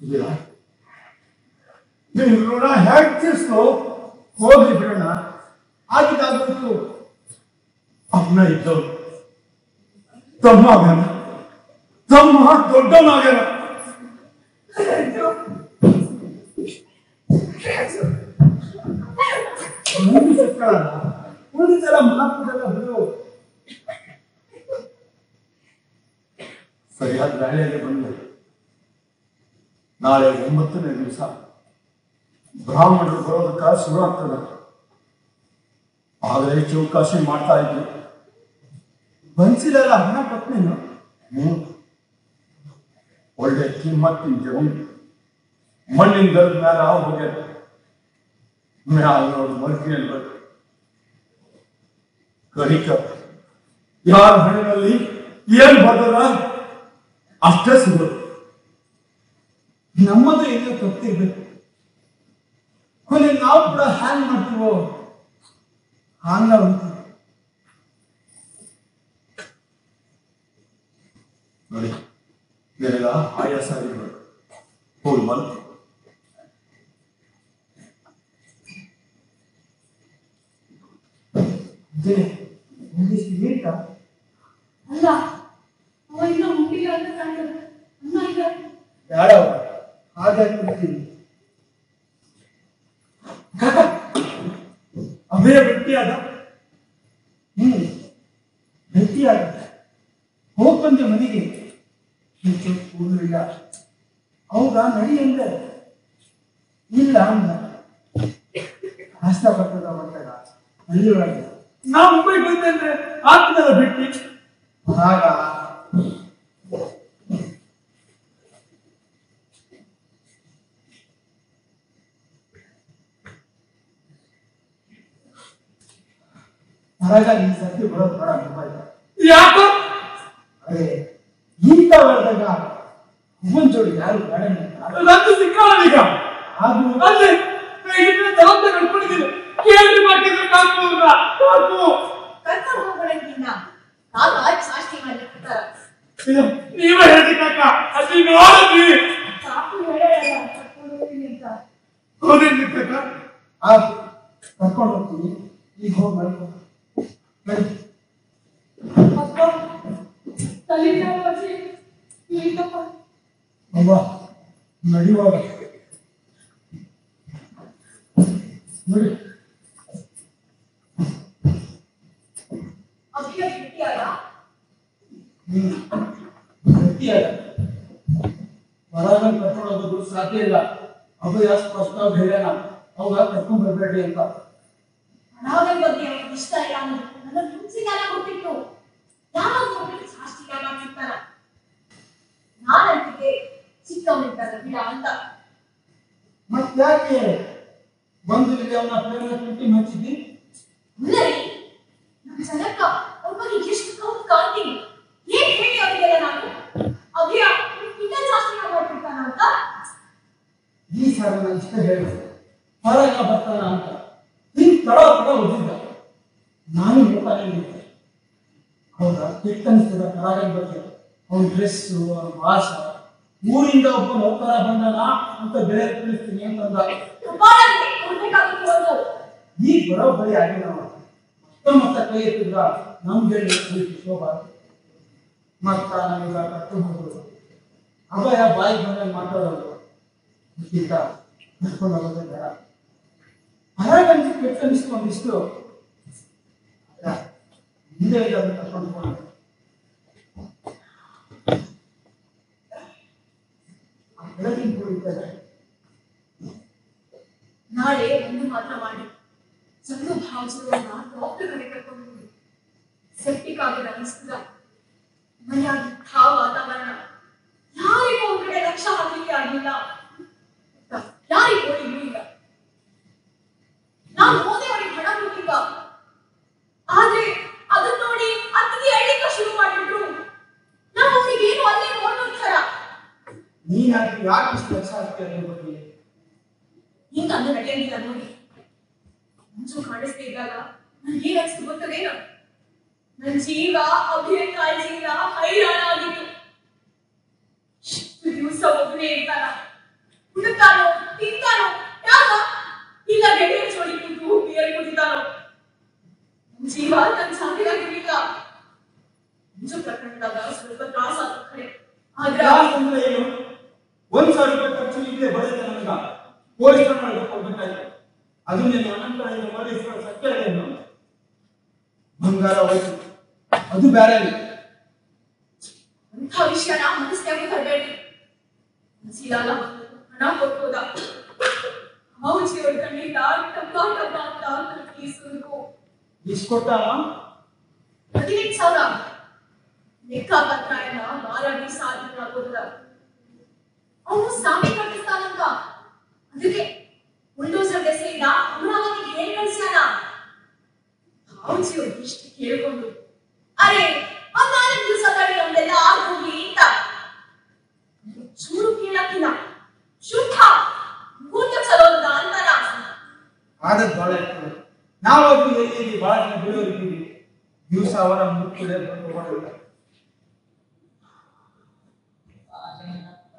ಇದೀರಾ ನೀವು ಋಣ ಹೇಗೆ ತೀರ್ಸ್ಕೋ ಹೋಗ್ಲಿ ಬಿಡೋಣ ಆಗಿದ್ದಾಗೋಯ್ತು ಅಮ್ಮ ಇದ್ದವ್ರು ತಮ್ಮ ಆಗ್ಯಾನ ತಮ್ಮ ದೊಡ್ಡವನಾಗ್ಯಾನ ಮುಂದೆ ಸಿಕ್ಕಲ್ಲ ಉಳಿದೆಲ್ಲ ಮಾತುದೆಲ್ಲ ಬಿಡು ಸರಿಯಾದ ವೇಳೆಯಲ್ಲಿ ಬಂದೆ ನಾಳೆ ಒಂಬತ್ತನೇ ದಿವಸ ಬ್ರಾಹ್ಮಣರು ಬರೋದಕ್ಕೆ ಶುರು ಆಗ್ತದೆ ಆದರೆ ಚೌಕಾಶಿ ಮಾಡ್ತಾ ಇದ್ವಿ ಬನ್ಸಿಲೆಲ್ಲ ಹಣ ಕೊಟ್ಟನೇನು ಹ್ಮ್ ಒಳ್ಳೆ ಕಿಮ್ಮತ್ತಿನ ಜಮೀನು ಮಣ್ಣಿನ ಗರದ ಮೇಲೆ ಹಾವು ಹೋಗ್ಯದ ಮ್ಯಾಲ ನೋಡು ಮಲ್ಕಿನಲ್ಲಿ ಬರ್ತದೆ ಕಡಿಕ ಯಾರ ಹಣ್ಣಿನಲ್ಲಿ ಏನ್ ಬರ್ತದ ಅಷ್ಟೇ ಸಿಗೋದು ನಮ್ಮದು ಏನೋ ತಪ್ಪಿರ್ಬೇಕು ಕೊನೆ ನಾವು ಕೂಡ ಹ್ಯಾಂಗ್ ಮಾಡ್ತೀವೋ ಹಾಂಗ ಅಂತೀವಿ ನೋಡಿ ನಿನಗ ಆಯಾಸ ಆಗಿರ್ಬೇಕು ಹೋಗಿ ಮಲ್ಕೊ ಅದೇ ಒಂದಿಷ್ಟು ಬೇಕಾ ಅಲ್ಲ ಅವ ಇನ್ನೂ ಮುಟ್ಟಿಲ್ಲ ಅಂತ ಕಾಣ್ತದೆ ಅನ್ನ ಈಗ ಬೇಡ ಹಾಗೆ ಕೊಡ್ತೀನಿ ಅವೇ ಭೇಟಿಯಾದ ಹ್ಮ್ ಭೇಟಿಯಾದ ಹೋಗ್ ಬಂದೆ ಮನೆಗೆ ಹೆಚ್ಚು ಕೂದಲು ಇಲ್ಲ ಹೌದಾ ನಡಿ ಅಂದೆ ಇಲ್ಲ ಅಂದ ಕಷ್ಟ ಬರ್ತದ ಬಂದಾಗ ಅಲ್ಲಿ ಒಳಗೆ ನಾ ಮುಂಬೈ ಬಂದೆ ಅಂದ್ರೆ ಆಗ್ತದಲ್ಲ ಭೇಟಿ ಆಗ ಹೊರಗ ಈ ಸರ್ತಿ ಬರೋದು ಬೇಡ ಮುಂಬೈ ಯಾಕೋ ಅದೇ ಇಂಥ ಹೊರದಾಗ ಹುಬ್ಬನ್ ಜೋಡಿ ಯಾರು ಬೇಡ ಅಂತ. ನಂದು ಸಿಕ್ಕಾವೀಗ ಅದು ಅಲ್ಲಿ ಹೇಗಿದ್ರೆ ಜವಾಬ್ದಾರಿ ಕಳ್ಕೊಂಡಿದ್ದೀನಿ ಕೇಳಿ ಮಾಡಿದ್ರೆ ಕಾಕು ಅವ್ರನ್ನ. ಕಾಕು ಕರ್ಕೊಂಡು ಹೋಗೋಣಕ್ಕಿನ್ನ ಕಾಕ ಸಾಷ್ಟಿ ಮಾಡ್ಲಿಕ್ಕಿರ್ತಾರ ಇದು ನೀವೇ ಹೇಳಿ ಕಾಕ ಅಲ್ಲಿ ನೋಡಿದ್ವಿ ಕಾಕು ಹೇಳಲ್ಲ ಕರ್ಕೊಂಡು ಹೋಗ್ತೀನಿ ಅಂತ ಹೌದೇನ್ರಿ ಕಾಕ ಆ ಕರ್ಕೊಂಡು ಹೋಗ್ತೀನಿ ಈಗ ಹೋಗಿ ಮಾಡ್ಕೊ ನಡಿ. ಅಪ್ಪ ತಲೆನೋವು ಅಜ್ಜಿ ಇಲ್ಲಪ್ಪ ಅವ್ವ ನಡಿವಾಗ ನೋಡಿ ಅಭಿಯ ಭೇಟಿಯಾದ ಹ್ಮ್ ಗಟ್ಟಿಯಾಗ ಹೊರಗ ಕರ್ಕೊಂಡು ಹೋಗೋದು ಸಾಧ್ಯ ಇಲ್ಲ ಅಭಯ ಸ್ಪಷ್ಟವಾಗಿ ಹೇಳ್ಯಾನ ಅವಾಗ ಕರ್ಕೊಂಡ್ ಬರ್ಬೇಡಿ ಅಂತ ಅನಾಗಲ್ ಬಗ್ಗೆ ಅವನಿಗೆ ಇಷ್ಟ ಇಲ್ಲ ಅನ್ನೋದು ನನ್ನ ಮುಂಚೆಗಾಲ ಗೊತ್ತಿತ್ತು ಯಾವಾಗ ನೋಡಿದ್ರೆ ಸಾಷ್ಟಿಗ ಮಾಡ್ತಿರ್ತಾರ ನಾನಂತಿಗೆ ಚಿಕ್ಕವನಿದ್ದಾರ ಬಿಡ ಅಂತ ಮತ್ತ್ಯಾಕೆ ಬಂದು ಇಲ್ಲಿ ಅವನ ಪ್ರೇಮ ತುಟಿ ಹಚ್ಚಿದಿ ಇಲ್ಲರಿ ನಮ್ಮ ಜನಕ್ಕ ಅವ್ರ ಬಗ್ಗೆ ಎಷ್ಟು ಕೌತ್ ಕಾಣ್ತೀನಿ ಏನ್ ಹೇಳಿ ಅವರಿಗೆಲ್ಲ ನಾನು ಅಭಿಯ ಇನ್ನ ಜಾಸ್ತಿ ಮಾಡ್ತಿರ್ತಾನ ಅಂತ ಈ ಸಲ ನಾನು ಇಷ್ಟ ಹೇಳಿದೆ ಹೊರಗ ಬರ್ತಾನ ಅಂತ ಹಿಂಗ್ ತಡ ತಡ ಓದಿದ್ದ ನಾನು ಹೇಳ್ತಾನೆ ಇದ್ದೆ ಹೌದಾ ಕೆಟ್ಟ ಅನಿಸ್ತದ ಕರಾಗನ್ ಬಗ್ಗೆ ಅವನ ಡ್ರೆಸ್ಸು ಅವನ ಭಾಷ ಊರಿಂದ ಒಬ್ಬ ನೌಕರ ಬಂದನ ಅಂತ ಬೇರೆ ತಿಳಿಸ್ತೀನಿ ಅಂತಂದ ಕಪಾಳಕ್ಕೆ ಕೊಡ್ಬೇಕಾಗಿತ್ತು ಒಂದು ಈಗ ಬರೋಬ್ಬರಿ ಆಗಿ ನಾವು ಮತ್ತ ಮತ್ತ ಕೈ ಎತ್ತಿದ್ರ ನಮ್ ಗೆಳ್ಳಿ ಕುಳಿತು ಶೋಭಾ ಮತ್ತ ನಮಗ ಕರ್ಕೊಂಡು ಹೋಗೋದು ಅಭಯ ಬಾಯಿ ಬಂದಾಗ ಮಾತಾಡೋದು ಇದಕ್ಕಿಂತ ಕರ್ಕೊಂಡು ಹೋಗೋದೇ ಬೇಡ ಹೊರಗಂತೂ ಕೆಟ್ಟ ಅನಿಸ್ತು ಒಂದಿಷ್ಟು ಅಲ್ಲ, ಹಿಂದೆ ಇಲ್ಲದ ಕರ್ಕೊಂಡು ಹೋಗೋಣ ಆ ಬೆಳಗಿನ ಕುಳಿತಾರೆ ನಾಳೆ ಒಂದು ಮಾತ್ರ ಮಾಡಿ ಚಂದು ಭಾವಿಸಿದವನ್ನ ಡಾಕ್ಟರ್ ಕಡೆ ಕರ್ಕೊಂಡು ಹೋಗಿ ಸೆಪ್ಟಿಕ್ ಆಗಿದೆ ಅನಿಸ್ತದ ಮನೆಯಾಗಿದ್ದ ವಾತಾವರಣ ಯಾರಿಗೂ ಒಂದ್ ಕಡೆ ಲಕ್ಷ ಹಾಕ್ಲಿಕ್ಕೆ ಆಗಿಲ್ಲ ಯಾರಿಗೂ ಓದಿಗೂ ಇಲ್ಲ ನಾನು ಓದಿ ಅವರಿಗೆ ಹಣ ಕೊಟ್ಟಿಲ್ಲ ಆದ್ರೆ ಅದನ್ನ ನೋಡಿ ಅತ್ತಿಗೆ ಅಳಿಕ ಶುರು ಮಾಡಿಬಿಟ್ರು ನಾವು ಅವ್ರಿಗೆ ಏನು ಅಲ್ಲೇ ನೋಡ್ತಾರೆ ನೀನ್ ಯಾಕೆ ಯಾಕೆ ಇಷ್ಟು ಲಕ್ಷ ಆಗ್ತೀಯ ಅದ್ರ ಬಗ್ಗೆ ಹಿಂಗ ಅಂದ ನಡೆಯಂಗಿಲ್ಲ ನೋಡಿ ಮುಂಚು ಕಾಣಿಸ್ತಾ ಇದ್ದಾಗ ನನ್ಗೆ ಏನ್ ಅನ್ಸ್ತು ಗೊತ್ತದೇನು ನನ್ ಜೀವ ಅಭಿಯ ಕಾಳಜಿಯಿಂದ ಹೈರಾಣ ಆಗಿತ್ತು ಇಷ್ಟು ದಿವಸ ಒಬ್ಬನೇ ಇರ್ತಾರ ಕುಡುತ್ತಾನೋ ತಿಂತಾನೋ ಯಾಕ ಇಲ್ಲ ಗೆಳೆಯ ಜೋಡಿ ಕುಂತು ಬಿಯರ್ ಕುಡಿತಾನೋ ಜೀವ ನನ್ನ ಜಾತಿಯಾಗಿರ್ಲಿಲ್ಲ ನಿಜ ಪ್ರಕರಣದಾಗ ಸ್ವಲ್ಪ ತ್ರಾಸ ಆದ ಕಡೆ ಆದ್ರ ಯಾಕಂದ್ರೆ ಏನು ಒಂದ್ ಸಾವಿರ ರೂಪಾಯಿ ಖರ್ಚು ಇಲ್ಲೇ ಬರುತ್ತೆ ನನಗ ಪೊಲೀಸ್ ಹೋಗ್ಬೇಕಾಯ್ತು ಅದು ನೀನು ಅನಂತ ಕಡೆಯಿಂದ ಮಾಡಿಸ್ಕೊಂಡು ಸತ್ಯ ಏನು ಬಂಗಾರ ಹೋಯ್ತು ಅದು ಬೇರೆ ಅಂಥ ವಿಷಯನ ಮನಸ್ಸಿನಾಗ ತರಬೇಡಿ ಮನಸ್ಸಿಲಾಲ ಹಣ ಕೊಟ್ಟೋದ ಮೌಜಿ ಅವ್ರ ಕಣ್ಣಿಂದ ಟಪ್ಪ ಟಪ್ಪ ಅಂತ ಕಟ್ಟಿ ಸುರುಕು ಇಷ್ಟು ಕೊಟ್ಟಾನ ಹದಿನೆಂಟು ಸಾವಿರ ಲೆಕ್ಕ ಪತ್ರ ಎಲ್ಲ ಮಾರಾಡಿ ಸಾಧನೆ ಆಗೋದಿಲ್ಲ ಅವನು ಸಾಮಿ ಕಟ್ಟಿಸ್ತಾನಂತ ಅದಕ್ಕೆ ಬುಲ್ಡೋಸರ್ ದೆಸೆಯಿಂದ ಅಮರಾವತಿಗೆ ಏನ್ ಕಳ್ಸ್ಯಾನ ಭಾವಜಿ ಅವ್ರ ದೃಷ್ಟಿ ಕೇಳ್ಕೊಂಡು ಅರೆ ಒಂದ್ ನಾಲ್ಕು ದಿವಸ ತಡಿ ನಮ್ದೆಲ್ಲ ಆಗೋಗ್ಲಿ ಅಂತ ಚೂರು ಕೇಳಕ್ಕಿಲ್ಲ ಶುದ್ಧ ಭೂತ ಚಲೋದ ಅಂತಾರ ಆದದ್ ಬಹಳ ಇರ್ತದೆ ನಾವು ಅದು ಎಲ್ಲಿ ಬಹಳ ಜನ ಬಿಡೋರಿದ್ದೀವಿ ದಿವಸ ಅವರ ಮುಕ್ಕುಳೆ ಬಂದು ಹೋಗೋದಿಲ್ಲ